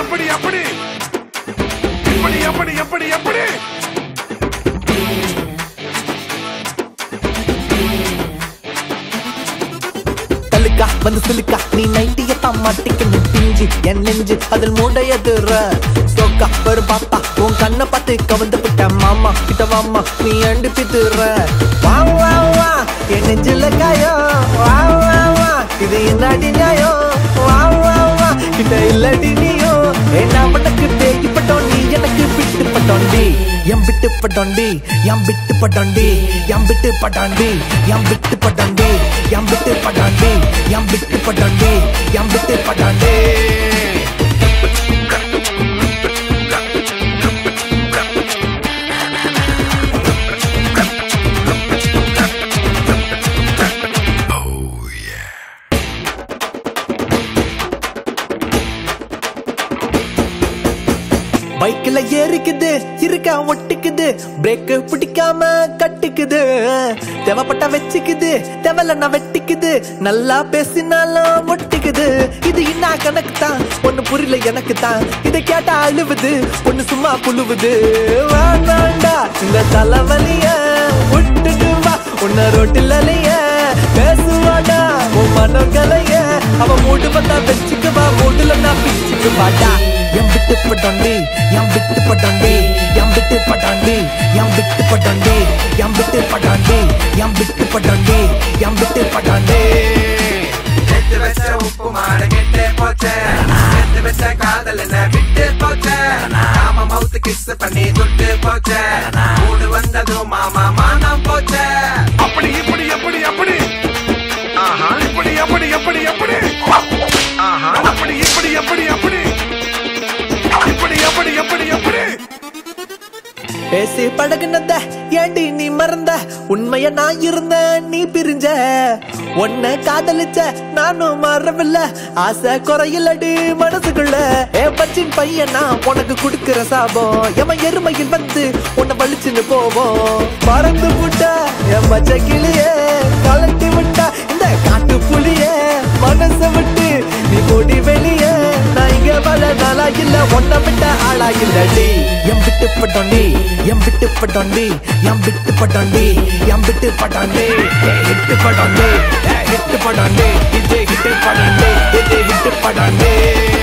இப்படி அப்படி இப்படி எப்படி எப்படி எப்படி தலுக்கா வந்து சிலுக்கா நீ நைட்டியத்தான் மாட்டிக்கணும் பிஞ்சு என் நெஞ்சு அதில் மூடையதுற சோக்கா ஒரு பாப்பா உன் கண்ணை பார்த்து கவந்து விட்ட மாமா கிட்ட வாமா நீ அண்டு பித்துற வா வா வா என் நெஞ்சில காயம் வா வா வா இது என்னடி நியாயம் வா வா வா கிட்ட இல்லடி நீயோ என்ன பட்டக்கு தேக்கி பட்டோம் நீ எனக்கு விட்டு பட்டோண்டி எம் விட்டு பட்டோண்டி எம் விட்டு பட்டோண்டி எம் விட்டு பட்டாண்டி எம் விட்டு பட்டாண்டி எம் விட்டு பட்டாண்டி எம் விட்டு பட்டாண்டி எம் விட்டு பட்டாண்டி பைக்ல ஏறிக்குது இருக்கா ஒட்டிக்குது பிரேக் பிடிக்காம கட்டிக்குது தேவைப்பட்டா வச்சுக்குது தேவையில்லன்னா வெட்டிக்குது நல்லா பேசினாலும் ஒட்டிக்குது இது என்ன கணக்கு தான் ஒண்ணு புரியல எனக்கு தான் இதை கேட்டா அழுவுது ஒண்ணு சும்மா புழுவுது வேண்டாண்டா இந்த தலைவலிய விட்டுட்டு வா உன்ன ரோட்டில் அலைய பேசுவாடா உன் மனங்களைய அவ மூடு வந்தா வச்சுக்குவா மூடுல நான் பிச்சுக்கு வாடா எம் விட்டு பட்டாண்டி எம் விட்டு பட்டாண்டி எம் விட்டு பட்டாண்டி எம் விட்டு பட்டாண்டி எம் விட்டு பட்டாண்டி எம் விட்டு பட்டாண்டி எம் விட்டு பட்டாண்டி கெட்டு வச்ச உப்பு மாடு கெட்டு போச்சே கெட்டு வச்ச காதல் என்ன விட்டு போச்சே நாம மவுத்து கிஸ் பண்ணி துட்டு போச்சே மூடு வந்ததும் மாமா மானம் போச்சே அப்படி இப்படி எப்படி அப்படி ஆஹா இப்படி அப்படி எப்படி எப்படி ஆஹா அப்படி இப்படி எப்படி அப்படி இப்படி எப்படி எப்படி எப்படி பேசி பழகுனத ஏண்டி நீ மறந்த உண்மைய நான் இருந்த நீ பிரிஞ்ச உன்னை காதலிச்ச நானும் மறவில்ல ஆசை குறையிலடி மனசுக்குள்ள ஏ பச்சின் பையன் நான் உனக்கு கொடுக்கிற சாபம் எமன் எருமையில் வந்து உன்னை வலிச்சுன்னு போவோம் மறந்து விட்ட என் பச்சை கிளியே கலட்டி விட்டா இந்த காட்டு புலியே மனசை விட்டு நீ போடி வெளியே நான் இங்க வள நாளா இல்ல ஒன்ன விட்ட ஆளா இல்லடி எம் விட்டு பட்டாண்டி எம் விட்டு பட்டாண்டி எம் விட்டு பட்டாண்டி எம் விட்டு பட்டாண்டி ஹிட்டு பட்டாண்டி ஹிட்டு பட்டாண்டி இது ஹிட்டு பட்டாண்டி இது ஹிட்டு பட்டாண்டி